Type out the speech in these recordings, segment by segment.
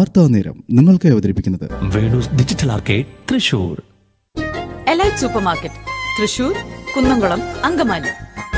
വാർത്താ നേരം നിങ്ങൾക്ക് അവതരിപ്പിക്കുന്നത് Venu's digital arcade Thrissur elite super market Thrissur Kunnamkulam Angamaly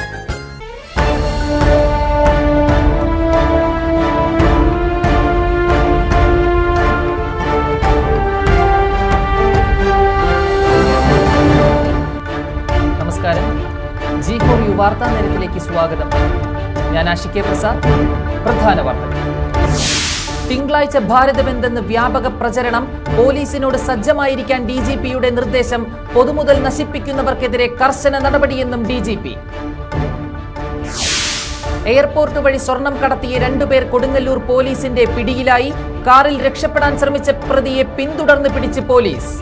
നമസ്കാരം ജി ഫോർ യു വാർത്താ നേരത്തിലേക്ക് സ്വാഗതം ഞാൻ ആഷിക് കെ പ്രസാദ് പ്രധാന വാർത്തകൾ തിങ്കളാഴ്ച ഭാരത് ബന്ദ് എന്ന് വ്യാപക പ്രചരണം പോലീസിനോട് സജ്ജമായിരിക്കാൻ ഡി ജി പിയുടെ നിർദ്ദേശം പൊതുമുതൽ നശിപ്പിക്കുന്നവർക്കെതിരെ കർശന നടപടിയെന്നും ഡി ജി പി എയർപോർട്ട് വഴി സ്വർണം കടത്തിയ രണ്ടുപേർ കൊടുങ്ങല്ലൂർ പോലീസിന്റെ പിടിയിലായി കാറിൽ രക്ഷപ്പെടാൻ ശ്രമിച്ച പ്രതിയെ പിന്തുടർന്ന് പിടിച്ച് പോലീസ്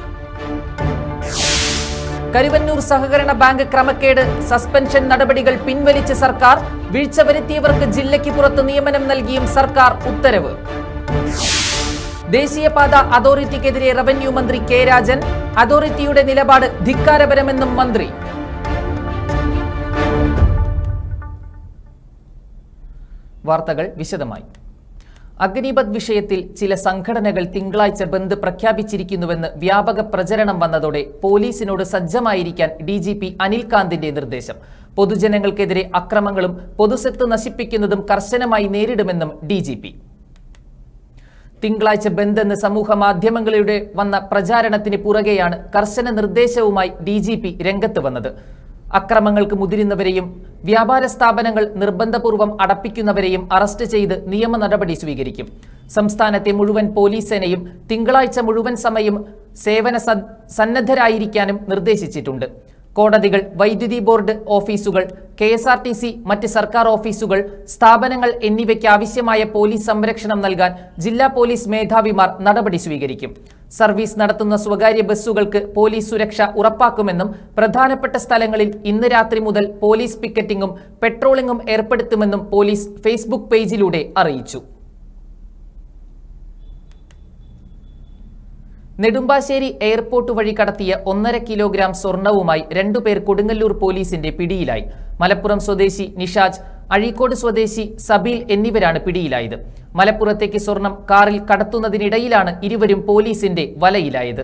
കരുവന്നൂർ സഹകരണ ബാങ്ക് ക്രമക്കേട് സസ്പെൻഷൻ നടപടികൾ പിൻവലിച്ച സർക്കാർ വീഴ്ച വരുത്തിയവർക്ക് ജില്ലയ്ക്ക് പുറത്ത് നിയമനം നൽകിയും സർക്കാർ ഉത്തരവ് ദേശീയപാത അതോറിറ്റിക്കെതിരെ റവന്യൂ മന്ത്രി കെ രാജൻ അതോറിറ്റിയുടെ നിലപാട് ധിക്കാരപരമെന്നും മന്ത്രി വാർത്തകൾ വിശദമായി അഗ്നിപത് വിഷയത്തിൽ ചില സംഘടനകൾ തിങ്കളാഴ്ച ബന്ദ് പ്രഖ്യാപിച്ചിരിക്കുന്നുവെന്ന് വ്യാപക പ്രചരണം വന്നതോടെ പോലീസിനോട് സജ്ജമായിരിക്കാൻ ഡി ജി പി അനിൽകാന്തിന്റെ നിർദ്ദേശം പൊതുജനങ്ങൾക്കെതിരെ അക്രമങ്ങളും പൊതുസ്വത്ത് നശിപ്പിക്കുന്നതും കർശനമായി നേരിടുമെന്നും ഡി ജി പി തിങ്കളാഴ്ച ബന്ദ് എന്ന് സമൂഹ മാധ്യമങ്ങളിലൂടെ വന്ന പ്രചാരണത്തിന് പുറകെയാണ് കർശന നിർദ്ദേശവുമായി ഡി ജി പി രംഗത്ത് വന്നത് അക്രമങ്ങൾക്ക് മുതിരുന്നവരെയും വ്യാപാര സ്ഥാപനങ്ങൾ നിർബന്ധപൂർവ്വം അടപ്പിക്കുന്നവരെയും അറസ്റ്റ് ചെയ്ത് നിയമ നടപടി സ്വീകരിക്കും സംസ്ഥാനത്തെ മുഴുവൻ പോലീസ് സേനയും തിങ്കളാഴ്ച മുഴുവൻ സമയം സേവന സ- സന്നദ്ധരായിരിക്കാനും നിർദ്ദേശിച്ചിട്ടുണ്ട് കോടതികൾ വൈദ്യുതി ബോർഡ് ഓഫീസുകൾ K S R T C മറ്റ് സർക്കാർ ഓഫീസുകൾ സ്ഥാപനങ്ങൾ എന്നിവയ്ക്ക് ആവശ്യമായ പോലീസ് സംരക്ഷണം നൽകാൻ ജില്ലാ പോലീസ് മേധാവിമാർ നടപടി സ്വീകരിക്കും സർവീസ് നടത്തുന്ന സ്വകാര്യ ബസ്സുകൾക്ക് പോലീസ് സുരക്ഷ ഉറപ്പാക്കുമെന്നും പ്രധാനപ്പെട്ട സ്ഥലങ്ങളിൽ ഇന്ന് രാത്രി മുതൽ പോലീസ് പിക്കറ്റിംഗും പെട്രോളിംഗും ഏർപ്പെടുത്തുമെന്നും പോലീസ് ഫേസ്ബുക്ക് പേജിലൂടെ അറിയിച്ചു നെടുമ്പാശ്ശേരി എയർപോർട്ട് വഴി കടത്തിയ ഒന്നര കിലോഗ്രാം സ്വർണവുമായി രണ്ടുപേർ കൊടുങ്ങല്ലൂർ പോലീസിന്റെ പിടിയിലായി മലപ്പുറം സ്വദേശി നിഷാജ് അഴീക്കോട് സ്വദേശി സബീൽ എന്നിവരാണ് പിടിയിലായത് മലപ്പുറത്തേക്ക് സ്വർണം കാറിൽ കടത്തുന്നതിനിടയിലാണ് ഇരുവരും പോലീസിന്റെ വലയിലായത്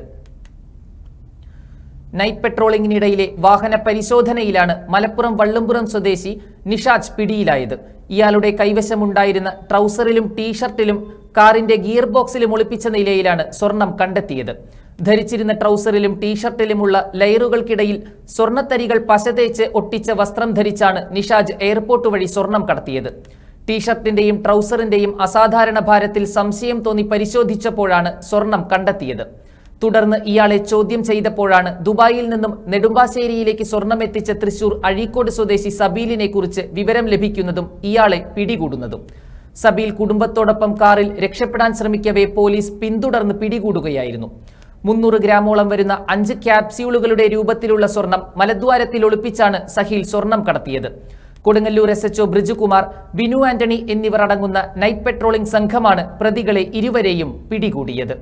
നൈറ്റ് പെട്രോളിംഗിനിടയിലെ വാഹന പരിശോധനയിലാണ് മലപ്പുറം വള്ളുംപുറം സ്വദേശി നിഷാജ് പിടിയിലായത് ഇയാളുടെ കൈവശമുണ്ടായിരുന്ന ട്രൗസറിലും ടീഷർട്ടിലും കാറിന്റെ ഗിയർ ബോക്സിലും ഒളിപ്പിച്ച നിലയിലാണ് സ്വർണം കണ്ടെത്തിയത് ധരിച്ചിരുന്ന ട്രൗസറിലും ടീഷർട്ടിലുമുള്ള ലയറുകൾക്കിടയിൽ സ്വർണ്ണത്തരികൾ പശതേച്ച് ഒട്ടിച്ച വസ്ത്രം ധരിച്ചാണ് നിഷാജ് എയർപോർട്ട് വഴി സ്വർണം കടത്തിയത് ടീഷർട്ടിന്റെയും ട്രൗസറിന്റെയും അസാധാരണ ഭാരത്തിൽ സംശയം തോന്നി പരിശോധിച്ചപ്പോഴാണ് സ്വർണം കണ്ടെത്തിയത് തുടർന്ന് ഇയാളെ ചോദ്യം ചെയ്തപ്പോഴാണ് ദുബായിൽ നിന്നും നെടുമ്പാശ്ശേരിയിലേക്ക് സ്വർണം എത്തിച്ച തൃശൂർ അഴീക്കോട് സ്വദേശി സബീലിനെ കുറിച്ച് വിവരം ലഭിക്കുന്നതും ഇയാളെ പിടികൂടുന്നതും സബീൽ കുടുംബത്തോടൊപ്പം കാറിൽ രക്ഷപ്പെടാൻ ശ്രമിക്കവേ പോലീസ് പിന്തുടർന്ന് പിടികൂടുകയായിരുന്നു മുന്നൂറ് ഗ്രാമോളം വരുന്ന അഞ്ച് ക്യാപ്സ്യൂളുകളുടെ രൂപത്തിലുള്ള സ്വർണം മലദ്വാരത്തിൽ ഒളിപ്പിച്ചാണ് സഹീൽ സ്വർണം കടത്തിയത് Kodungallur S H O Brijukumar Binu Antony എന്നിവർ അടങ്ങുന്ന നൈറ്റ് പെട്രോളിംഗ് സംഘമാണ് പ്രതികളെ ഇരുവരെയും പിടികൂടിയത്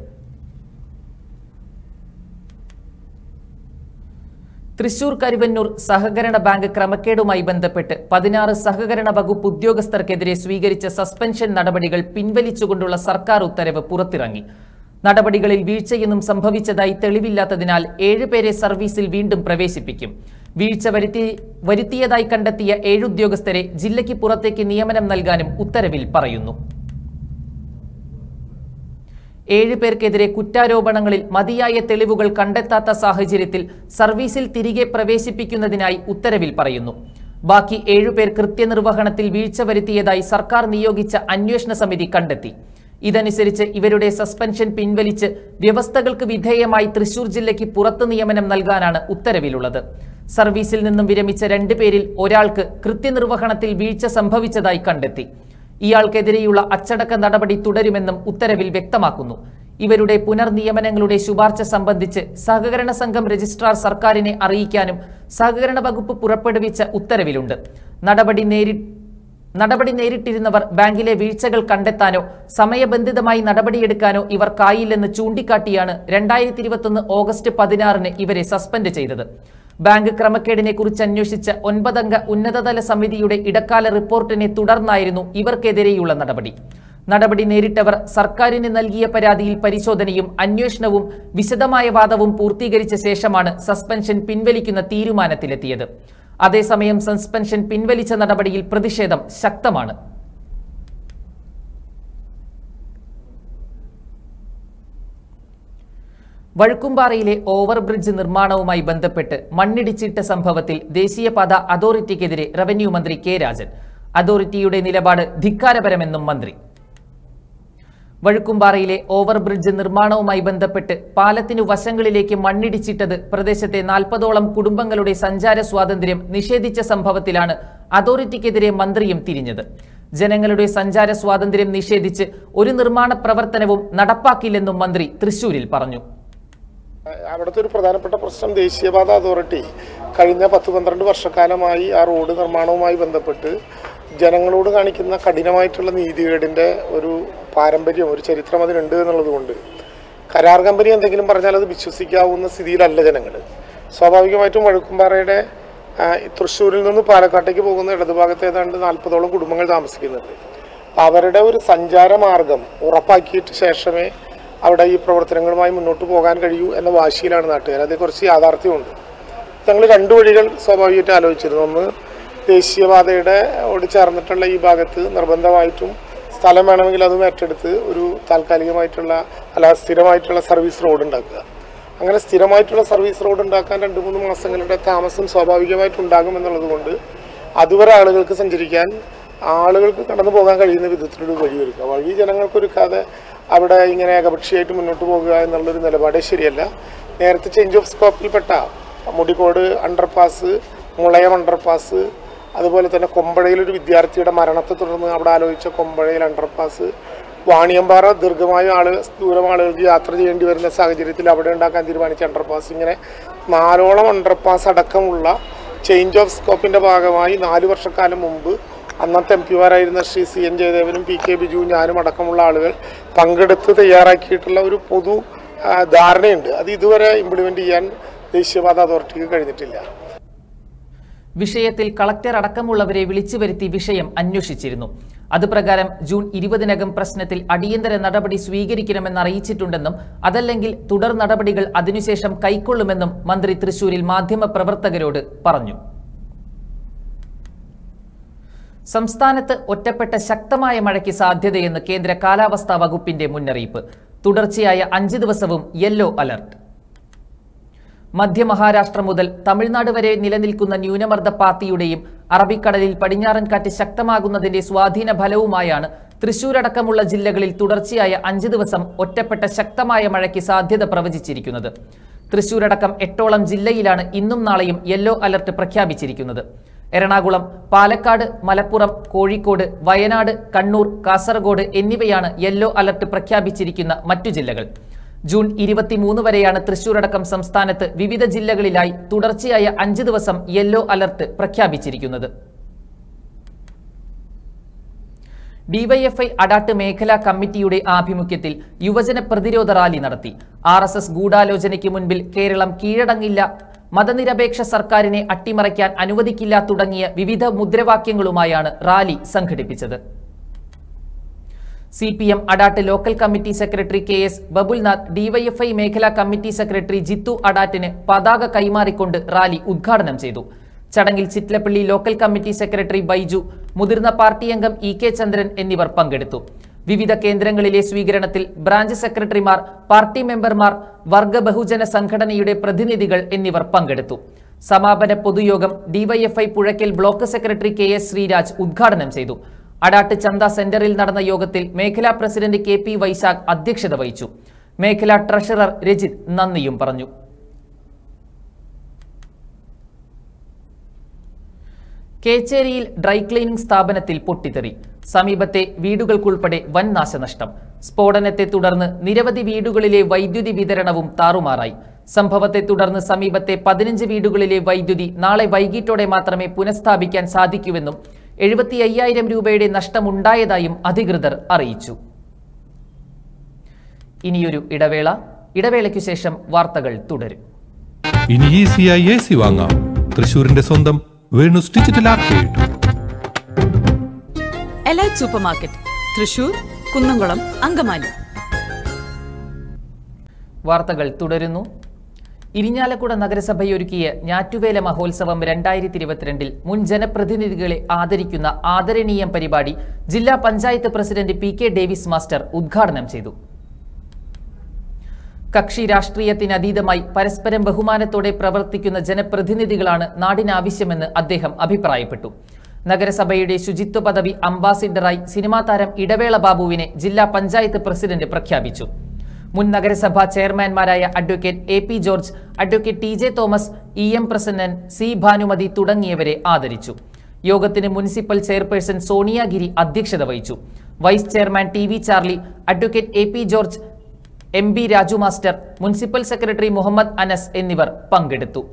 തൃശൂർ കരുവന്നൂർ സഹകരണ ബാങ്ക് ക്രമക്കേടുമായി ബന്ധപ്പെട്ട് പതിനാറ് സഹകരണ വകുപ്പ് ഉദ്യോഗസ്ഥർക്കെതിരെ സ്വീകരിച്ച സസ്പെൻഷൻ നടപടികൾ പിൻവലിച്ചുകൊണ്ടുള്ള സർക്കാർ ഉത്തരവ് പുറത്തിറങ്ങി നടപടികളിൽ വീഴ്ചയൊന്നും സംഭവിച്ചതായി തെളിവില്ലാത്തതിനാൽ ഏഴുപേരെ സർവീസിൽ വീണ്ടും പ്രവേശിപ്പിക്കും വീഴ്ച വരുത്തി വരുത്തിയതായി കണ്ടെത്തിയ ഏഴ് ഉദ്യോഗസ്ഥരെ ജില്ലയ്ക്ക് പുറത്തേക്ക് നിയമനം നൽകാനും ഉത്തരവിൽ പറയുന്നു ഏഴ് പേർക്കെതിരെ കുറ്റാരോപണങ്ങളിൽ മതിയായ തെളിവുകൾ കണ്ടെത്താത്ത സാഹചര്യത്തിൽ സർവീസിൽ തിരികെ പ്രവേശിപ്പിക്കുന്നതിനായി ഉത്തരവിൽ പറയുന്നു ബാക്കി ഏഴുപേർ കൃത്യനിർവഹണത്തിൽ വീഴ്ച വരുത്തിയതായി സർക്കാർ നിയോഗിച്ച അന്വേഷണ സമിതി കണ്ടെത്തി ഇതനുസരിച്ച് ഇവരുടെ സസ്പെൻഷൻ പിൻവലിച്ച് വ്യവസ്ഥകൾക്ക് വിധേയമായി തൃശൂർ ജില്ലയ്ക്ക് പുറത്ത് നിയമനം നൽകാനാണ് ഉത്തരവിലുള്ളത് സർവീസിൽ നിന്നും വിരമിച്ച രണ്ടുപേരിൽ ഒരാൾക്ക് കൃത്യനിർവഹണത്തിൽ വീഴ്ച സംഭവിച്ചതായി കണ്ടെത്തി ഇയാൾക്കെതിരെയുള്ള അച്ചടക്ക നടപടി തുടരുമെന്നും ഉത്തരവിൽ വ്യക്തമാക്കുന്നു ഇവരുടെ പുനർനിയമനങ്ങളുടെ ശുപാർശ സംബന്ധിച്ച് സഹകരണ സംഘം രജിസ്ട്രാർ സർക്കാരിനെ അറിയിക്കാനും സഹകരണ വകുപ്പ് പുറപ്പെടുവിച്ച ഉത്തരവിലുണ്ട് നടപടി നേരി നടപടി നേരിട്ടിരുന്നവർ ബാങ്കിലെ വീഴ്ചകൾ കണ്ടെത്താനോ സമയബന്ധിതമായി നടപടിയെടുക്കാനോ ഇവർക്കായില്ലെന്ന് ചൂണ്ടിക്കാട്ടിയാണ് രണ്ടായിരത്തി ഇരുപത്തൊന്ന് ഓഗസ്റ്റ് പതിനാറിന് ഇവരെ സസ്പെൻഡ് ചെയ്തത് ബാങ്ക് ക്രമക്കേടിനെ കുറിച്ച് അന്വേഷിച്ച ഒൻപതംഗ ഉന്നതതല സമിതിയുടെ ഇടക്കാല റിപ്പോർട്ടിനെ തുടർന്നായിരുന്നു ഇവർക്കെതിരെയുള്ള നടപടി നടപടി നേരിട്ടവർ സർക്കാരിന് നൽകിയ പരാതിയിൽ പരിശോധനയും അന്വേഷണവും വിശദമായ വാദവും പൂർത്തീകരിച്ച ശേഷമാണ് സസ്പെൻഷൻ പിൻവലിക്കുന്ന തീരുമാനത്തിലെത്തിയത് അതേസമയം സസ്പെൻഷൻ പിൻവലിച്ച നടപടിയിൽ പ്രതിഷേധം ശക്തമാണ് വഴുക്കുംപാറയിലെ ഓവർബ്രിഡ്ജ് നിർമ്മാണവുമായി ബന്ധപ്പെട്ട് മണ്ണിടിച്ചിട്ട സംഭവത്തിൽ ദേശീയപാത അതോറിറ്റിക്കെതിരെ റവന്യൂ മന്ത്രി കെ രാജൻ അതോറിറ്റിയുടെ നിലപാട് ധിക്കാരപരമെന്നും മന്ത്രി വഴുക്കുംപാറയിലെ ഓവർബ്രിഡ്ജ് നിർമ്മാണവുമായി ബന്ധപ്പെട്ട് പാലത്തിനു വശങ്ങളിലേക്ക് മണ്ണിടിച്ചിട്ടത് പ്രദേശത്തെ നാൽപ്പതോളം കുടുംബങ്ങളുടെ സഞ്ചാര സ്വാതന്ത്ര്യം നിഷേധിച്ച സംഭവത്തിലാണ് അതോറിറ്റിക്കെതിരെ മന്ത്രിയും തിരിഞ്ഞത് ജനങ്ങളുടെ സഞ്ചാര സ്വാതന്ത്ര്യം നിഷേധിച്ച് ഒരു നിർമ്മാണ പ്രവർത്തനവും നടപ്പാക്കില്ലെന്നും മന്ത്രി തൃശൂരിൽ പറഞ്ഞു അവിടുത്തെ ഒരു പ്രധാനപ്പെട്ട പ്രശ്നം ദേശീയപാത അതോറിറ്റി കഴിഞ്ഞ പത്ത് പന്ത്രണ്ട് വർഷക്കാലമായി ആ റോഡ് നിർമ്മാണവുമായി ബന്ധപ്പെട്ട് ജനങ്ങളോട് കാണിക്കുന്ന കഠിനമായിട്ടുള്ള നീതികേടിൻ്റെ ഒരു പാരമ്പര്യം ഒരു ചരിത്രം അതിനുണ്ട് എന്നുള്ളതുകൊണ്ട് കരാർ കമ്പനി എന്തെങ്കിലും പറഞ്ഞാൽ അത് വിശ്വസിക്കാവുന്ന സ്ഥിതിയിലല്ല ജനങ്ങൾ സ്വാഭാവികമായിട്ടും വഴുക്കുംപാറയുടെ ആ, തൃശ്ശൂരിൽ നിന്ന് പാലക്കാട്ടേക്ക് പോകുന്ന ഇടതുഭാഗത്ത് ഏതാണ്ട് നാൽപ്പതോളം കുടുംബങ്ങൾ താമസിക്കുന്നുണ്ട് അപ്പോൾ അവരുടെ ഒരു സഞ്ചാര മാർഗം ഉറപ്പാക്കിയിട്ട് ശേഷമേ അവിടെ ഈ പ്രവർത്തനങ്ങളുമായി മുന്നോട്ട് പോകാൻ കഴിയൂ എന്ന വാശിയിലാണ് നാട്ടുകാർ അതേക്കുറിച്ച് യാഥാർത്ഥ്യമുണ്ട് ഞങ്ങൾ രണ്ട് വഴികൾ സ്വാഭാവികമായിട്ട് ആലോചിച്ചിരുന്നു ഒന്ന് ദേശീയപാതയുടെ ഓട് ചേർന്നിട്ടുള്ള ഈ ഭാഗത്ത് നിർബന്ധമായിട്ടും സ്ഥലം വേണമെങ്കിൽ അതും ഏറ്റെടുത്ത് ഒരു താൽക്കാലികമായിട്ടുള്ള അല്ല സ്ഥിരമായിട്ടുള്ള സർവീസ് റോഡ് ഉണ്ടാക്കുക അങ്ങനെ സ്ഥിരമായിട്ടുള്ള സർവീസ് റോഡ് ഉണ്ടാക്കാൻ രണ്ട് മൂന്ന് മാസങ്ങളുടെ താമസം സ്വാഭാവികമായിട്ടുണ്ടാകും എന്നുള്ളത് കൊണ്ട് അതുവരെ ആളുകൾക്ക് സഞ്ചരിക്കാൻ ആളുകൾക്ക് കടന്നു പോകാൻ കഴിയുന്ന വിധത്തിലൊരു വഴിയൊരുക്കുക വഴി ജനങ്ങൾക്കൊരുക്കാതെ അവിടെ ഇങ്ങനെ ഏകപക്ഷീയമായിട്ട് മുന്നോട്ട് പോകുക എന്നുള്ളൊരു നിലപാടേ ശരിയല്ല നേരത്തെ ചേഞ്ച് ഓഫ് സ്കോപ്പിൽപ്പെട്ട മുടിക്കോട് അണ്ടർപാസ് മുളയം അണ്ടർപാസ് അതുപോലെ തന്നെ കൊമ്പഴയിൽ ഒരു വിദ്യാർത്ഥിയുടെ മരണത്തെ തുടർന്ന് അവിടെ ആലോചിച്ച കൊമ്പഴയിൽ അണ്ടർപാസ് വാണിയമ്പാറ ദീർഘമായ ആള് ദൂരം ആളുകൾക്ക് യാത്ര ചെയ്യേണ്ടി വരുന്ന സാഹചര്യത്തിൽ അവിടെ ഉണ്ടാക്കാൻ തീരുമാനിച്ച അണ്ടർപാസ് ഇങ്ങനെ നാലോളം അണ്ടർപാസ് അടക്കമുള്ള ചേഞ്ച് ഓഫ് സ്കോപ്പിന്റെ ഭാഗമായി നാല് വർഷക്കാലം മുമ്പ് അന്നത്തെ എം പിമാരായിരുന്ന ശ്രീ സി എൻ ജയദേവനും പി കെ ബിജു ഞാനും അടക്കമുള്ള ആളുകൾ പങ്കെടുത്ത് തയ്യാറാക്കിയിട്ടുള്ള ഒരു പൊതു ആ, ധാരണയുണ്ട് അത് ഇതുവരെ ഇംപ്ലിമെന്റ് ചെയ്യാൻ ദേശീയപാത അതോറിറ്റിക്ക് കഴിഞ്ഞിട്ടില്ല വിഷയത്തിൽ കളക്ടർ അടക്കമുള്ളവരെ വിളിച്ചു വരുത്തി വിഷയം അന്വേഷിച്ചിരുന്നു അതുപ്രകാരം ജൂൺ ഇരുപതിനകം പ്രശ്നത്തിൽ അടിയന്തര നടപടി സ്വീകരിക്കണമെന്ന് അറിയിച്ചിട്ടുണ്ടെന്നും അതല്ലെങ്കിൽ തുടർ നടപടികൾ അതിനുശേഷം കൈക്കൊള്ളുമെന്നും മന്ത്രി തൃശൂരിൽ മാധ്യമപ്രവർത്തകരോട് പറഞ്ഞു സംസ്ഥാനത്ത് ഒറ്റപ്പെട്ട ശക്തമായ മഴയ്ക്ക് സാധ്യതയെന്ന് കേന്ദ്ര കാലാവസ്ഥാ വകുപ്പിന്റെ മുന്നറിയിപ്പ് തുടർച്ചയായ അഞ്ച് ദിവസവും യെല്ലോ അലർട്ട് മധ്യ മഹാരാഷ്ട്ര മുതൽ തമിഴ്നാട് വരെ നിലനിൽക്കുന്ന ന്യൂനമർദ്ദ പാത്തിയുടെയും അറബിക്കടലിൽ പടിഞ്ഞാറൻ കാറ്റ് ശക്തമാകുന്നതിന്റെ സ്വാധീന ഫലവുമായാണ് തൃശൂരടക്കമുള്ള ജില്ലകളിൽ തുടർച്ചയായ അഞ്ച് ദിവസം ഒറ്റപ്പെട്ട ശക്തമായ മഴയ്ക്ക് സാധ്യത പ്രവചിച്ചിരിക്കുന്നത് തൃശൂരടക്കം എട്ടോളം ജില്ലയിലാണ് ഇന്നും നാളെയും യെല്ലോ അലർട്ട് പ്രഖ്യാപിച്ചിരിക്കുന്നത് എറണാകുളം പാലക്കാട് മലപ്പുറം കോഴിക്കോട് വയനാട് കണ്ണൂർ കാസർഗോഡ് എന്നിവയാണ് യെല്ലോ അലർട്ട് പ്രഖ്യാപിച്ചിരിക്കുന്ന മറ്റു ജില്ലകൾ ജൂൺ ഇരുപത്തിമൂന്ന് വരെയാണ് തൃശൂരടക്കം സംസ്ഥാനത്ത് വിവിധ ജില്ലകളിലായി തുടർച്ചയായ അഞ്ച് ദിവസം യെല്ലോ അലർട്ട് പ്രഖ്യാപിച്ചിരിക്കുന്നത് ഡിവൈഎഫ്ഐ അടാട്ട് മേഖലാ കമ്മിറ്റിയുടെ ആഭിമുഖ്യത്തിൽ യുവജന പ്രതിരോധ റാലി നടത്തി ആർ എസ് എസ് ഗൂഢാലോചനയ്ക്ക് മുൻപിൽ കേരളം കീഴടങ്ങില്ല മതനിരപേക്ഷ സർക്കാരിനെ അട്ടിമറിക്കാൻ അനുവദിക്കില്ല തുടങ്ങിയ വിവിധ മുദ്രാവാക്യങ്ങളുമായാണ് റാലി സംഘടിപ്പിച്ചത് C P M Adat local committee secretary K S Babulnath DYFI മേഖലാ കമ്മിറ്റി സെക്രട്ടറി ജിത്തു അഡാട്ടിന് പതാക കൈമാറിക്കൊണ്ട് റാലി ഉദ്ഘാടനം ചെയ്തു ചടങ്ങിൽ Chittilappilly local committee secretary Baiju മുതിർന്ന പാർട്ടി അംഗം ഇ കെ ചന്ദ്രൻ എന്നിവർ പങ്കെടുത്തു വിവിധ കേന്ദ്രങ്ങളിലെ സ്വീകരണത്തിൽ ബ്രാഞ്ച് സെക്രട്ടറിമാർ പാർട്ടി മെമ്പർമാർ വർഗ ബഹുജന സംഘടനയുടെ പ്രതിനിധികൾ എന്നിവർ പങ്കെടുത്തു സമാപന പൊതുയോഗം DYFI Puzhakkal block secretary K S Sreeraj ഉദ്ഘാടനം ചെയ്തു അടാട്ട് ചന്ത സെന്ററിൽ നടന്ന യോഗത്തിൽ മേഖലാ പ്രസിഡന്റ് കെ പി വൈശാഖ് അധ്യക്ഷത വഹിച്ചു മേഖലാ ട്രഷറർ രജിത് നന്ദിയും പറഞ്ഞു കേച്ചേരിയിൽ ഡ്രൈ ക്ലീനിംഗ് സ്ഥാപനത്തിൽ പൊട്ടിത്തെറി സമീപത്തെ വീടുകൾക്കുൾപ്പെടെ വൻ നാശനഷ്ടം സ്ഫോടനത്തെ തുടർന്ന് നിരവധി വീടുകളിലെ വൈദ്യുതി വിതരണവും താറുമാറായി സംഭവത്തെ തുടർന്ന് സമീപത്തെ പതിനഞ്ച് വീടുകളിലെ വൈദ്യുതി നാളെ വൈകിട്ടോടെ മാത്രമേ പുനഃസ്ഥാപിക്കാൻ സാധിക്കൂവെന്നും എഴുപത്തി അയ്യായിരം രൂപയുടെ നഷ്ടമുണ്ടായതായും അധികൃതർ അറിയിച്ചു ഇനിയൊരു ഇടവേള ഇടവേളയ്ക്കു ശേഷം വാർത്തകൾ തുടരും ഇനി ഈസിയായി എ സി വാങ്ങാം തൃശൂരിന്റെ സ്വന്തം Venu's digital arcade elite super market Thrissur Kunnamkulam Angamaly വാർത്തകൾ തുടരുന്നു ഇരിഞ്ഞാലക്കുട നഗരസഭയൊരുക്കിയ ഞാറ്റുവേല മഹോത്സവം രണ്ടായിരത്തി ഇരുപത്തിരണ്ടിൽ മുൻ ജനപ്രതിനിധികളെ ആദരിക്കുന്ന ആദരണീയം പരിപാടി ജില്ലാ panchayat president P K Davis master ഉദ്ഘാടനം ചെയ്തു കക്ഷി രാഷ്ട്രീയത്തിനതീതമായി പരസ്പരം ബഹുമാനത്തോടെ പ്രവർത്തിക്കുന്ന ജനപ്രതിനിധികളാണ് നാടിനാവശ്യമെന്ന് അദ്ദേഹം അഭിപ്രായപ്പെട്ടു നഗരസഭയുടെ ശുചിത്വ പദവി അംബാസിഡറായി സിനിമാ താരം ഇടവേള ബാബുവിനെ ജില്ലാ പഞ്ചായത്ത് പ്രസിഡന്റ് പ്രഖ്യാപിച്ചു മുൻ നഗരസഭാ ചെയർമാൻമാരായ advocate A P George advocate T J Thomas E M Prasannan C Bhanumathi തുടങ്ങിയവരെ ആദരിച്ചു യോഗത്തിന് മുനിസിപ്പൽ ചെയർപേഴ്സൺ സോണിയാഗിരി അധ്യക്ഷത വഹിച്ചു vice chairman T V Charlie advocate A P George M B Raju master municipal secretary Muhammad Anas എന്നിവർ പങ്കെടുത്തു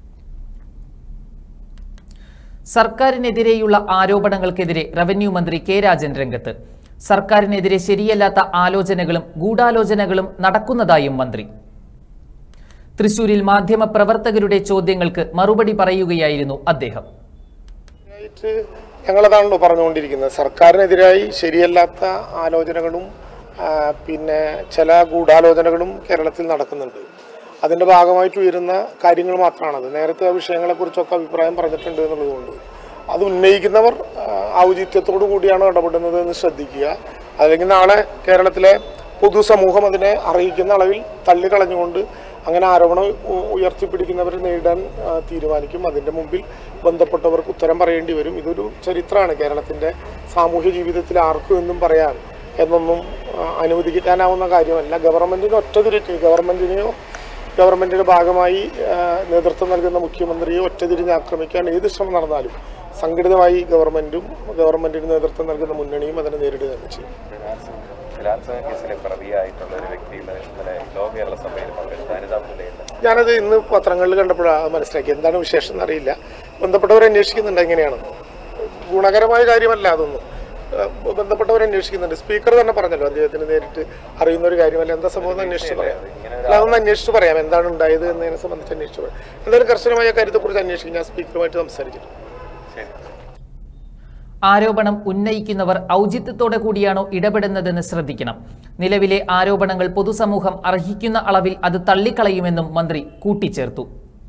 സർക്കാരിനെതിരെയുള്ള ആരോപണങ്ങൾക്കെതിരെ റവന്യൂ മന്ത്രി കെ രാജൻ രംഗത്ത് സർക്കാരിനെതിരെ ശരിയല്ലാത്ത ആലോചനകളും ഗൂഢാലോചനകളും നടക്കുന്നതായും മന്ത്രി തൃശൂരിൽ മാധ്യമപ്രവർത്തകരുടെ ചോദ്യങ്ങൾക്ക് മറുപടി പറയുകയായിരുന്നു അദ്ദേഹം ആയിട്ട് ഞങ്ങളതാണല്ലോ പറഞ്ഞുകൊണ്ടിരിക്കുന്നത് സർക്കാരിനെതിരായി ശരിയല്ലാത്ത ആലോചനകളും ആ, പിന്നെ ചില ഗൂഢാലോചനകളും കേരളത്തിൽ നടക്കുന്നുണ്ട് അതിൻ്റെ ഭാഗമായിട്ട് ഉയരുന്ന കാര്യങ്ങൾ മാത്രമാണത് നേരത്തെ ആ വിഷയങ്ങളെക്കുറിച്ചൊക്കെ അഭിപ്രായം പറഞ്ഞിട്ടുണ്ട് എന്നുള്ളതുകൊണ്ട് അത് ഉന്നയിക്കുന്നവർ ആ, ഔചിത്യത്തോടു കൂടിയാണ് ഇടപെടുന്നത് എന്ന് ശ്രദ്ധിക്കുക അല്ലെങ്കിൽ നാളെ കേരളത്തിലെ പൊതുസമൂഹം അതിനെ അറിയിക്കുന്ന അളവിൽ തള്ളിക്കളഞ്ഞുകൊണ്ട് അങ്ങനെ ആരോപണം ഉ- ഉയർത്തിപ്പിടിക്കുന്നവരെ നേരിടാൻ ആ, തീരുമാനിക്കും അതിൻ്റെ മുമ്പിൽ ബന്ധപ്പെട്ടവർക്ക് ഉത്തരം പറയേണ്ടി വരും ഇതൊരു ചരിത്രമാണ് കേരളത്തിൻ്റെ സാമൂഹ്യ ജീവിതത്തിൽ ആർക്കും എന്നും പറയാൻ എന്നൊന്നും ആ, അനുവദിക്കാനാവുന്ന കാര്യമല്ല ഗവൺമെൻറ്റിന് ഒറ്റതിരിച്ച് ഗവൺമെൻറ്റിനെയോ ഗവൺമെൻറ്റിൻ്റെ ഭാഗമായി ആ, നേതൃത്വം നൽകുന്ന മുഖ്യമന്ത്രിയെ ഒറ്റതിരിഞ്ഞ് ആക്രമിക്കാൻ ഏത് ശ്രമം നടന്നാലും സംഘടിതമായി ഗവൺമെൻറ്റും ഗവൺമെൻറ്റിന് നേതൃത്വം നൽകുന്ന മുന്നണിയും അതിനെ നേരിടുക തന്നെ ചെയ്യും ബലാത്സംഗ കേസിലെ പ്രതിയായിട്ടുള്ള ഒരു വ്യക്തിയുടെ ഇന്നലെ ലോ കേരള സഭയിൽ പങ്കെടുത്ത അനിതാ പുലയുണ്ട് ഞാനത് ഇന്ന് പത്രങ്ങളിൽ കണ്ടപ്പോഴാണ് മനസ്സിലാക്കി എന്താണ് വിശേഷം എന്നറിയില്ല ബന്ധപ്പെട്ടവർ അന്വേഷിക്കുന്നുണ്ട് എങ്ങനെയാണെന്ന് ഗുണകരമായ കാര്യമല്ല അതൊന്നും ഏഹ് ബന്ധപ്പെട്ടവർ അന്വേഷിക്കുന്നുണ്ട് സ്പീക്കർ തന്നെ പറഞ്ഞല്ലോ അദ്ദേഹത്തിന് നേരിട്ട് അറിയുന്ന ഒരു കാര്യമല്ല എന്താ സംഭവം എന്ന് അന്വേഷിച്ച് പറയാം അല്ല അതൊന്ന് അന്വേഷിച്ച് പറയാം എന്താണ് ഉണ്ടായത് എന്നതിനെ സംബന്ധിച്ച് അന്വേഷിച്ച് പറയാം എന്തായാലും കർശനമായ കാര്യത്തെക്കുറിച്ച് അന്വേഷിക്കും ഞാൻ സ്പീക്കറുമായിട്ട് സംസാരിച്ചിട്ടുണ്ട് ശരി ആരോപണം ഉന്നയിക്കുന്നവർ ഔചിത്യത്തോടെ കൂടിയാണോ ഇടപെടുന്നതെന്ന് ശ്രദ്ധിക്കണം നിലവിലെ ആരോപണങ്ങൾ പൊതുസമൂഹം അർഹിക്കുന്ന അളവിൽ അത് തള്ളിക്കളയുമെന്നും മന്ത്രി കൂട്ടിച്ചേർത്തു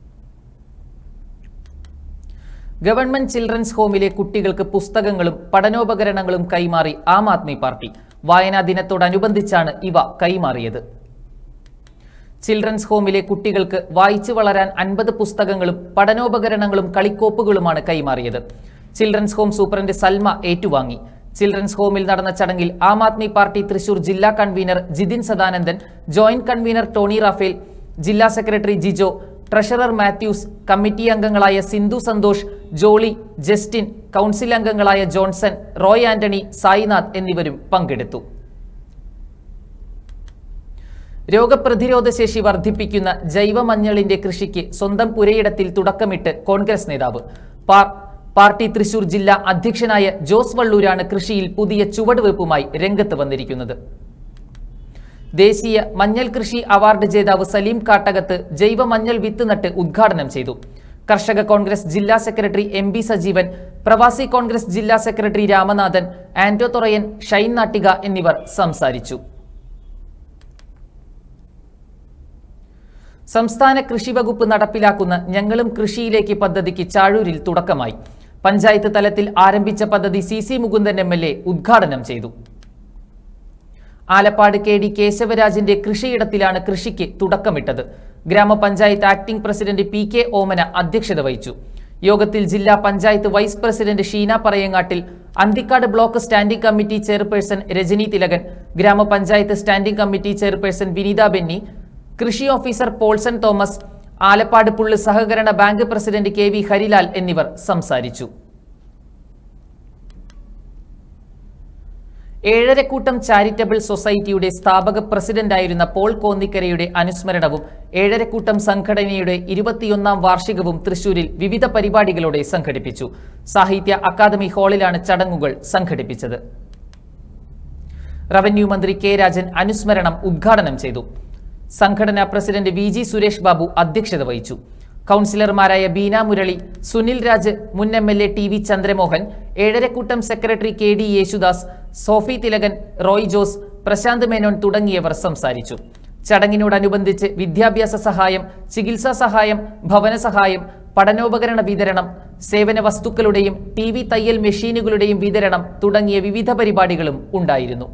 ഗവൺമെന്റ് ചിൽഡ്രൻസ് ഹോമിലെ കുട്ടികൾക്ക് പുസ്തകങ്ങളും പഠനോപകരണങ്ങളും കൈമാറി ആം ആദ്മി പാർട്ടി വായനാ ദിനത്തോടനുബന്ധിച്ചാണ് ഇവ കൈമാറിയത് ചിൽഡ്രൻസ് ഹോമിലെ കുട്ടികൾക്ക് വായിച്ചു വളരാൻ അൻപത് പുസ്തകങ്ങളും പഠനോപകരണങ്ങളും കളിക്കോപ്പുകളുമാണ് കൈമാറിയത് ചിൽഡ്രൻസ് ഹോം സൂപ്രണ്ട് സൽമ ഏറ്റുവാങ്ങി ചിൽഡ്രൻസ് ഹോമിൽ നടന്ന ചടങ്ങിൽ ആം ആദ്മി പാർട്ടി തൃശൂർ ജില്ലാ convener Jithin Sadanandan joint convener Tony Raphael ജില്ലാ secretary Jijo treasurer Mathews committee അംഗങ്ങളായ Sindhu Santhosh Jolly Justin council അംഗങ്ങളായ ജോൺസൺ റോയ് ആന്റണി സായിനാഥ് എന്നിവരും പങ്കെടുത്തു രോഗപ്രതിരോധ ശേഷി വർദ്ധിപ്പിക്കുന്ന ജൈവമഞ്ഞളിന്റെ കൃഷിക്ക് സ്വന്തം പുരയിടത്തിൽ തുടക്കമിട്ട് കോൺഗ്രസ് നേതാവ് പാർ- പാർട്ടി തൃശൂർ ജില്ലാ അധ്യക്ഷനായ ജോസ് വള്ളൂരാണ് കൃഷിയിൽ പുതിയ ചുവടുവയ്പുമായി രംഗത്ത് വന്നിരിക്കുന്നത് ദേശീയ മഞ്ഞൾ കൃഷി അവാർഡ് ജേതാവ് സലീം കാട്ടകത്ത് ജൈവ മഞ്ഞൾ വിത്ത് നട്ട് ഉദ്ഘാടനം ചെയ്തു കർഷക കോൺഗ്രസ് ജില്ലാ സെക്രട്ടറി എം ബി സജീവൻ പ്രവാസി കോൺഗ്രസ് ജില്ലാ സെക്രട്ടറി രാമനാഥൻ ആന്റോ തൊറയൻ ഷൈൻ നാട്ടിക എന്നിവർ സംസാരിച്ചു സംസ്ഥാന കൃഷി വകുപ്പ് നടപ്പിലാക്കുന്ന ഞങ്ങളും കൃഷിയിലേക്ക് പദ്ധതിക്ക് ചാഴൂരിൽ തുടക്കമായി പഞ്ചായത്ത് തലത്തിൽ ആരംഭിച്ച പദ്ധതി C C Mukundan M L A ഉദ്ഘാടനം ചെയ്തു ആലപ്പാട് കെ ഡി കേശവരാജിന്റെ കൃഷിയിടത്തിലാണ് കൃഷിക്ക് തുടക്കമിട്ടത് ഗ്രാമപഞ്ചായത്ത് acting president P K Omana അധ്യക്ഷത വഹിച്ചു യോഗത്തിൽ ജില്ലാ panchayat vice president Sheena Parayangattil Anthikad block standing committee chairperson Rajani Thilakan ഗ്രാമപഞ്ചായത്ത് standing committee chairperson Vineetha Benny കൃഷി officer Paulson Thomas Alappad Pullu സഹകരണ bank president K V Harilal എന്നിവർ സംസാരിച്ചു ഏഴരക്കൂട്ടം ചാരിറ്റബിൾ സൊസൈറ്റിയുടെ സ്ഥാപക പ്രസിഡന്റായിരുന്ന പോൾ കോന്നിക്കരയുടെ അനുസ്മരണവും ഏഴരക്കൂട്ടം സംഘടനയുടെ ഇരുപത്തിയൊന്നാം വാർഷികവും തൃശൂരിൽ വിവിധ പരിപാടികളോടെ സംഘടിപ്പിച്ചു സാഹിത്യ അക്കാദമി ഹാളിലാണ് ചടങ്ങുകൾ സംഘടിപ്പിച്ചത് റവന്യൂ മന്ത്രി കെ രാജൻ അനുസ്മരണം ഉദ്ഘാടനം ചെയ്തു സംഘടനാ president V G Suresh Babu അധ്യക്ഷത വഹിച്ചു കൗൺസിലർമാരായ ബീന മുരളി സുനിൽ രാജ് മുൻ M L A T V Chandramohan Ezharakoottam secretary K D Yesudas Sophie Thilakan Roy Jose Prashanth Menon തുടങ്ങിയവർ സംസാരിച്ചു ചടങ്ങിനോടനുബന്ധിച്ച് വിദ്യാഭ്യാസ സഹായം ചികിത്സാ സഹായം ഭവന സഹായം പഠനോപകരണ വിതരണം സേവന വസ്തുക്കളുടെയും ടി വി തയ്യൽ മെഷീനുകളുടെയും വിതരണം തുടങ്ങിയ വിവിധ പരിപാടികളും ഉണ്ടായിരുന്നു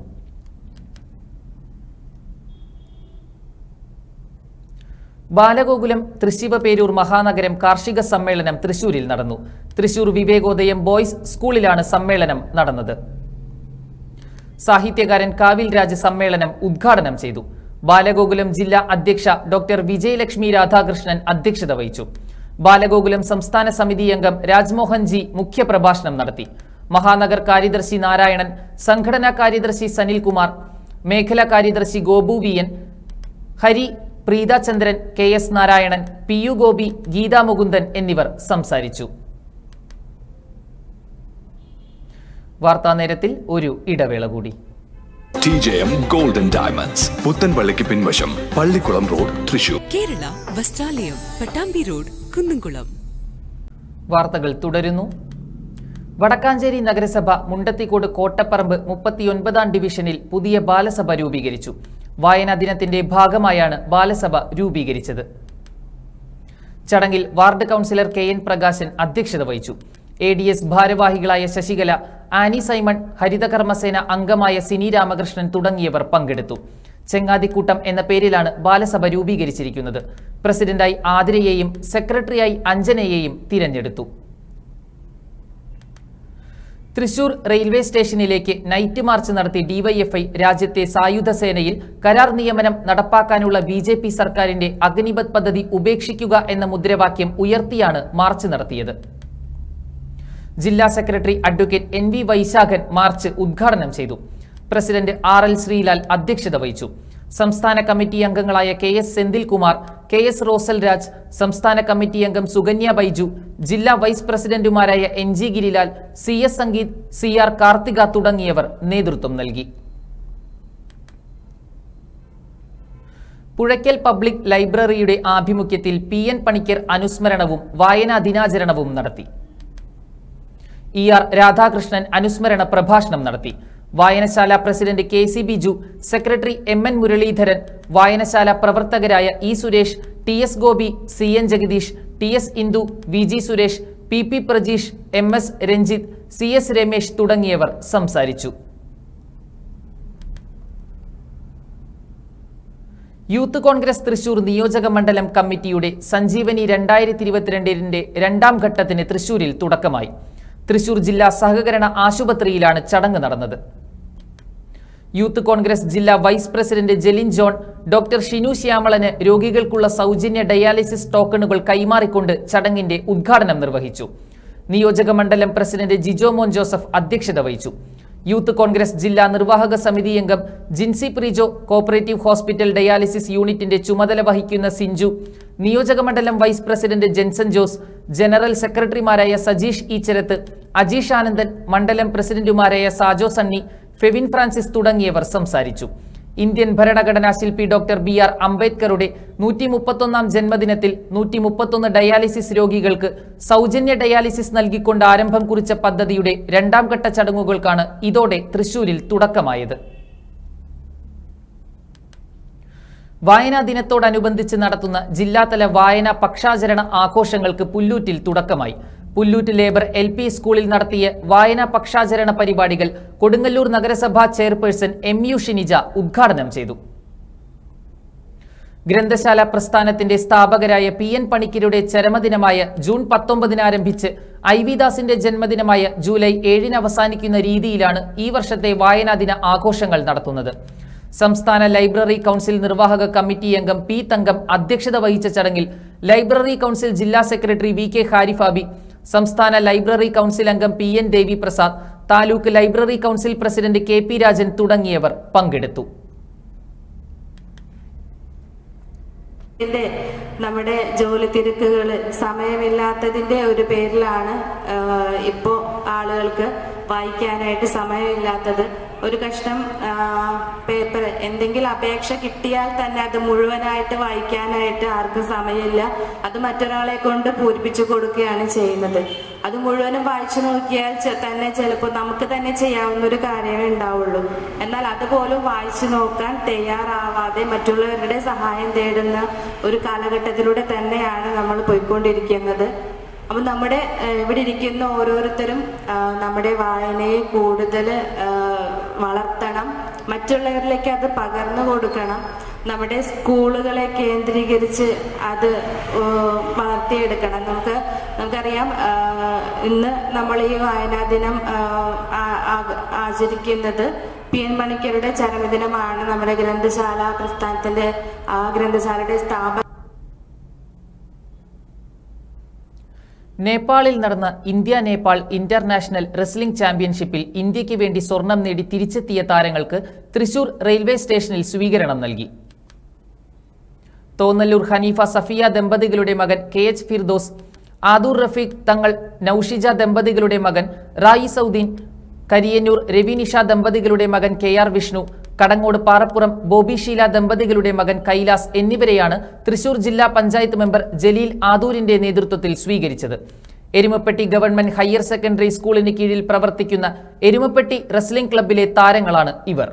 ബാലഗോകുലം തൃശിവപേരൂർ മഹാനഗരം കാർഷിക സമ്മേളനം തൃശൂരിൽ നടന്നു തൃശൂർ വിവേകോദയം ബോയ്സ് സ്കൂളിലാണ് സമ്മേളനം നടന്നത് സാഹിത്യകാരൻ കാവിൽ രാജ് സമ്മേളനം ഉദ്ഘാടനം ചെയ്തു ബാലഗോകുലം ജില്ലാ അധ്യക്ഷ ഡോക്ടർ വിജയലക്ഷ്മി രാധാകൃഷ്ണൻ അധ്യക്ഷത വഹിച്ചു ബാലഗോകുലം സംസ്ഥാന സമിതി അംഗം രാജ്മോഹൻ ജി മുഖ്യപ്രഭാഷണം നടത്തി മഹാനഗർ കാര്യദർശി നാരായണൻ സംഘടനാ കാര്യദർശി സനിൽകുമാർ മേഖലാ കാര്യദർശി Gopu V N Hari Preethachandran K S Narayanan P U Gopi Geetha Mukundan എന്നിവർ സംസാരിച്ചു വാർത്താനേരത്തിൽ ഒരു ഇടവേള കൂടി T J M golden diamonds പുത്തൻപള്ളിക്ക് പിൻവശം പള്ളിക്കുളം റോഡ് തൃശൂർ കേരള വസ്ത്രാലയം പട്ടാമ്പി റോഡ് കുന്നംകുളം വാർത്തകൾ തുടരുന്നു വടക്കാഞ്ചേരി നഗരസഭ മുണ്ടത്തിക്കോട് കോട്ടപ്പറമ്പ് മുപ്പത്തിയൊൻപതാം ഡിവിഷനിൽ പുതിയ ബാലസഭ രൂപീകരിച്ചു വായനാ ദിനത്തിന്റെ ഭാഗമായാണ് ബാലസഭ രൂപീകരിച്ചത് ചടങ്ങിൽ ward councillor K N Prakashan അധ്യക്ഷത വഹിച്ചു എ ഡി എസ് ഭാരവാഹികളായ ശശികല ആനി സൈമൺ ഹരിതകർമ്മസേന അംഗമായ സിനി രാമകൃഷ്ണൻ തുടങ്ങിയവർ പങ്കെടുത്തു ചെങ്ങാതിക്കൂട്ടം എന്ന പേരിലാണ് ബാലസഭ രൂപീകരിച്ചിരിക്കുന്നത് പ്രസിഡന്റായി ആതിരയെയും സെക്രട്ടറിയായി അഞ്ജനയെയും തിരഞ്ഞെടുത്തു തൃശൂർ റെയിൽവേ സ്റ്റേഷനിലേക്ക് നൈറ്റ് മാർച്ച് നടത്തി ഡിവൈഎഫ്ഐ രാജ്യത്തെ സായുധ സേനയിൽ കരാർ നിയമനം നടപ്പാക്കാനുള്ള ബി ജെ പി സർക്കാരിന്റെ അഗ്നിപത് പദ്ധതി ഉപേക്ഷിക്കുക എന്ന മുദ്രാവാക്യം ഉയർത്തിയാണ് മാർച്ച് നടത്തിയത് ജില്ലാ secretary advocate N V Vaisakhan march ഉദ്ഘാടനം ചെയ്തു പ്രസിഡന്റ് ആർ എൽ ശ്രീലാൽ അധ്യക്ഷത വഹിച്ചു സംസ്ഥാന കമ്മിറ്റി അംഗങ്ങളായ K S Senthilkumar K S Rosal Raj സംസ്ഥാന കമ്മിറ്റി അംഗം സുകന്യ ബൈജു ജില്ലാ വൈസ് പ്രസിഡന്റുമാരായ N G Girilal C S Sangeeth C R Karthika തുടങ്ങിയവർ നേതൃത്വം നൽകി പുഴയ്ക്കൽ പബ്ലിക് ലൈബ്രറിയുടെ ആഭിമുഖ്യത്തിൽ പി എൻ പണിക്കർ അനുസ്മരണവും വായനാ ദിനാചരണവും നടത്തി ഇ ആർ രാധാകൃഷ്ണൻ അനുസ്മരണ പ്രഭാഷണം നടത്തി വായനശാല president K C Biju secretary M N Muraleedharan വായനശാല പ്രവർത്തകരായ E Suresh T S Gopi C N Jagadeesh T S Indu V G Suresh P P Prajeesh M S Ranjith C S Ramesh തുടങ്ങിയവർ സംസാരിച്ചു യൂത്ത് കോൺഗ്രസ് തൃശൂർ നിയോജക മണ്ഡലം കമ്മിറ്റിയുടെ സഞ്ജീവനി രണ്ടായിരത്തി ഇരുപത്തിരണ്ടിന്റെ രണ്ടാം ഘട്ടത്തിന് തൃശൂരിൽ തുടക്കമായി തൃശൂർ ജില്ലാ സഹകരണ ആശുപത്രിയിലാണ് ചടങ്ങ് നടന്നത് യൂത്ത് കോൺഗ്രസ് ജില്ലാ vice president Jelin John doctor Shinu ശ്യാമളന് രോഗികൾക്കുള്ള സൗജന്യ ഡയാലിസിസ് ടോക്കണുകൾ കൈമാറിക്കൊണ്ട് ചടങ്ങിന്റെ ഉദ്ഘാടനം നിർവഹിച്ചു നിയോജക മണ്ഡലം പ്രസിഡന്റ് ജിജോ മോൻ ജോസഫ് അധ്യക്ഷത വഹിച്ചു യൂത്ത് കോൺഗ്രസ് ജില്ലാ നിർവാഹക സമിതി അംഗം Jincy Prijo cooperative hospital dialysis യൂണിറ്റിന്റെ ചുമതല വഹിക്കുന്ന സിഞ്ചു നിയോജക മണ്ഡലം vice president Jenson Jose general സെക്രട്ടറിമാരായ സജീഷ് ഈച്ചരത്ത് അജീഷ് ആനന്ദൻ മണ്ഡലം പ്രസിഡന്റുമാരായ സാജോ സണ്ണി ഫെവിൻ ഫ്രാൻസിസ് തുടങ്ങിയവർ സംസാരിച്ചു ഇന്ത്യൻ ഭരണഘടനാ ശില്പി ഡോക്ടർ ബി ആർ അംബേദ്കറുടെ നൂറ്റി മുപ്പത്തൊന്നാം ജന്മദിനത്തിൽ നൂറ്റി മുപ്പത്തൊന്ന് ഡയാലിസിസ് രോഗികൾക്ക് സൗജന്യ ഡയാലിസിസ് നൽകിക്കൊണ്ട് ആരംഭം കുറിച്ച പദ്ധതിയുടെ രണ്ടാം ഘട്ട ചടങ്ങുകൾക്കാണ് ഇതോടെ തൃശൂരിൽ തുടക്കമായത് വായനാ ദിനത്തോടനുബന്ധിച്ച് നടത്തുന്ന ജില്ലാതല വായനാ പക്ഷാചരണ ആഘോഷങ്ങൾക്ക് പുല്ലൂറ്റിൽ തുടക്കമായി പുല്ലൂറ്റ് ലേബർ എൽ പി സ്കൂളിൽ നടത്തിയ വായനാ പക്ഷാചരണ പരിപാടികൾ കൊടുങ്ങല്ലൂർ നഗരസഭാ ചെയർപേഴ്സൺ എം യു ഷിനിജ ഉദ്ഘാടനം ചെയ്തു ഗ്രന്ഥശാല പ്രസ്ഥാനത്തിന്റെ സ്ഥാപകരായ പി എൻ പണിക്കരുടെ ചരമദിനമായ ജൂൺ പത്തൊമ്പതിന് ആരംഭിച്ച് ഐ വി ദാസിന്റെ ജന്മദിനമായ ജൂലൈ ഏഴിന് അവസാനിക്കുന്ന രീതിയിലാണ് ഈ വർഷത്തെ വായനാ ദിന ആഘോഷങ്ങൾ നടത്തുന്നത് സംസ്ഥാന ലൈബ്രറി കൗൺസിൽ നിർവാഹക കമ്മിറ്റി അംഗം പി തങ്കം അധ്യക്ഷത വഹിച്ച ചടങ്ങിൽ ലൈബ്രറി കൗൺസിൽ ജില്ലാ സെക്രട്ടറി വി കെ ഹാരിഫാബി സംസ്ഥാന ലൈബ്രറി കൗൺസിൽ അംഗം P N Devi Prasad taluk library council president K P Rajan തുടങ്ങിയവർ പങ്കെടുത്തു ഇതിന്റെ നമ്മുടെ ജോലി തിരക്കുകൾ സമയമില്ലാത്തതിന്റെ ഒരു പേരിലാണ് ഇപ്പോൾ ആളുകൾക്ക് വായിക്കാനായിട്ട് സമയമില്ലാത്തത് ഒരു കഷ്ണം പേപ്പർ എന്തെങ്കിലും അപേക്ഷ കിട്ടിയാൽ തന്നെ അത് മുഴുവനായിട്ട് വായിക്കാനായിട്ട് ആർക്കും സമയമില്ല അത് മറ്റൊരാളെ കൊണ്ട് പൂരിപ്പിച്ചു കൊടുക്കുകയാണ് ചെയ്യുന്നത് അത് മുഴുവനും വായിച്ചു നോക്കിയാൽ ചെ- തന്നെ ചിലപ്പോൾ നമുക്ക് തന്നെ ചെയ്യാവുന്ന ഒരു കാര്യമേ ഉണ്ടാവുള്ളൂ എന്നാൽ അതുപോലും വായിച്ചു നോക്കാൻ തയ്യാറാവാതെ മറ്റുള്ളവരുടെ സഹായം തേടുന്ന ഒരു കാലഘട്ടത്തിലൂടെ തന്നെയാണ് നമ്മൾ പോയിക്കൊണ്ടിരിക്കുന്നത് അപ്പൊ നമ്മുടെ ഏഹ്, ഇവിടെ ഇരിക്കുന്ന ഓരോരുത്തരും ആ, നമ്മുടെ വായനയെ കൂടുതൽ വളർത്തണം മറ്റുള്ളവരിലേക്ക് അത് പകർന്നു കൊടുക്കണം നമ്മുടെ സ്കൂളുകളെ കേന്ദ്രീകരിച്ച് അത് ഏഹ്, വളർത്തിയെടുക്കണം നമുക്ക് നമുക്കറിയാം ആ, ഇന്ന് നമ്മൾ ഈ വായനാ ദിനം ആ, ആ- ആ- ആചരിക്കുന്നത് പി എൻ മണിക്കരുടെ ചരമദിനമാണ് നമ്മുടെ ഗ്രന്ഥശാല പ്രസ്ഥാനത്തിന്റെ ആ ഗ്രന്ഥശാലയുടെ സ്ഥാപന നേപ്പാളിൽ നടന്ന ഇന്ത്യ നേപ്പാൾ ഇന്റർനാഷണൽ റെസ്ലിംഗ് ചാമ്പ്യൻഷിപ്പിൽ ഇന്ത്യക്ക് വേണ്ടി സ്വർണം നേടി തിരിച്ചെത്തിയ താരങ്ങൾക്ക് തൃശൂർ റെയിൽവേ സ്റ്റേഷനിൽ സ്വീകരണം നൽകി തോന്നല്ലൂർ ഹനീഫ സഫിയ ദമ്പതികളുടെ മകൻ കെ എച്ച് ഫിർദോസ് ആദൂർ റഫീഖ് തങ്ങൾ നൌഷിജ ദമ്പതികളുടെ മകൻ റായി സൗദീൻ കരിയന്നൂർ രവിനിഷ ദമ്പതികളുടെ മകൻ K R Vishnu Kadangode Parappuram Bobby Sheela ദമ്പതികളുടെ മകൻ കൈലാസ് എന്നിവരെയാണ് തൃശൂർ ജില്ലാ പഞ്ചായത്ത് മെമ്പർ ജലീൽ ആദൂരിന്റെ നേതൃത്വത്തിൽ സ്വീകരിച്ചത് എരുമപ്പെട്ടി ഗവൺമെന്റ് ഹയർ സെക്കൻഡറി സ്കൂളിന് കീഴിൽ പ്രവർത്തിക്കുന്ന എരുമപ്പെട്ടി റെസ്ലിംഗ് ക്ലബിലെ താരങ്ങളാണ് ഇവർ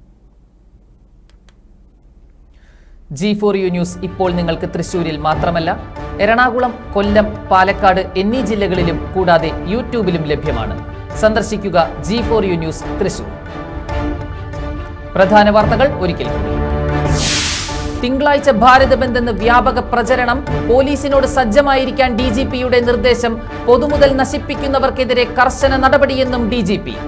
ജി ഫോർ യു ന്യൂസ് ഇപ്പോൾ നിങ്ങൾക്ക് തൃശൂരിൽ മാത്രമല്ല എറണാകുളം കൊല്ലം പാലക്കാട് എന്നീ ജില്ലകളിലും കൂടാതെ യൂട്യൂബിലും ലഭ്യമാണ് സന്ദർശിക്കുക G four U news Thrissur പ്രധാന വാർത്തകൾ ഒരിക്കൽ കൂടി തിങ്കളാഴ്ച ഭാരത് ബന്ദ് എന്ന് വ്യാപക പ്രചരണം പോലീസിനോട് സജ്ജമായിരിക്കാൻ ഡി ജി പിയുടെ നിർദ്ദേശം പൊതുമുതൽ നശിപ്പിക്കുന്നവർക്കെതിരെ കർശന നടപടിയെന്നും ഡി ജി പി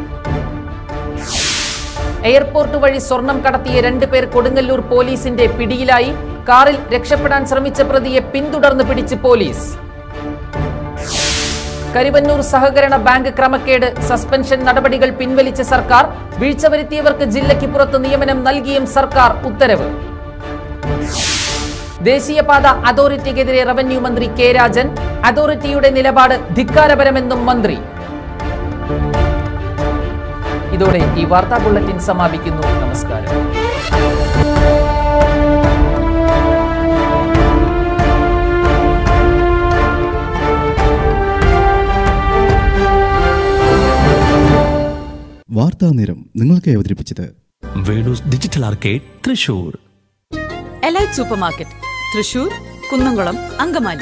എയർപോർട്ട് വഴി സ്വർണം കടത്തിയ രണ്ട് പേർ കൊടുങ്ങല്ലൂർ പോലീസിന്റെ പിടിയിലായി കാറിൽ രക്ഷപ്പെടാൻ ശ്രമിച്ച പ്രതിയെ പിന്തുടർന്ന് പിടിച്ച് പോലീസ് കരുവന്നൂർ സഹകരണ ബാങ്ക് ക്രമക്കേട് സസ്പെൻഷൻ നടപടികൾ പിൻവലിച്ച സർക്കാർ വീഴ്ച വരുത്തിയവർക്ക് ജില്ലയ്ക്ക് പുറത്ത് നിയമനം നൽകിയും സർക്കാർ ഉത്തരവ് ദേശീയപാത അതോറിറ്റിക്കെതിരെ റവന്യൂ മന്ത്രി കെ രാജൻ അതോറിറ്റിയുടെ നിലപാട് ധിക്കാരപരമെന്നും മന്ത്രി ഇതോടെ ഈ വാർത്താ ബുള്ളറ്റിൻ സമാപിക്കുന്നു നമസ്കാരം വാർത്താ നേരം നിങ്ങൾക്കായി അവതരിപ്പിച്ചത് Venu's digital arcade Thrissur elite supermarket Thrissur Kunnamkulam Angamaly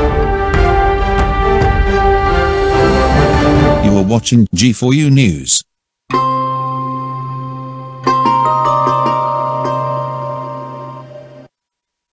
You are watching G4U News.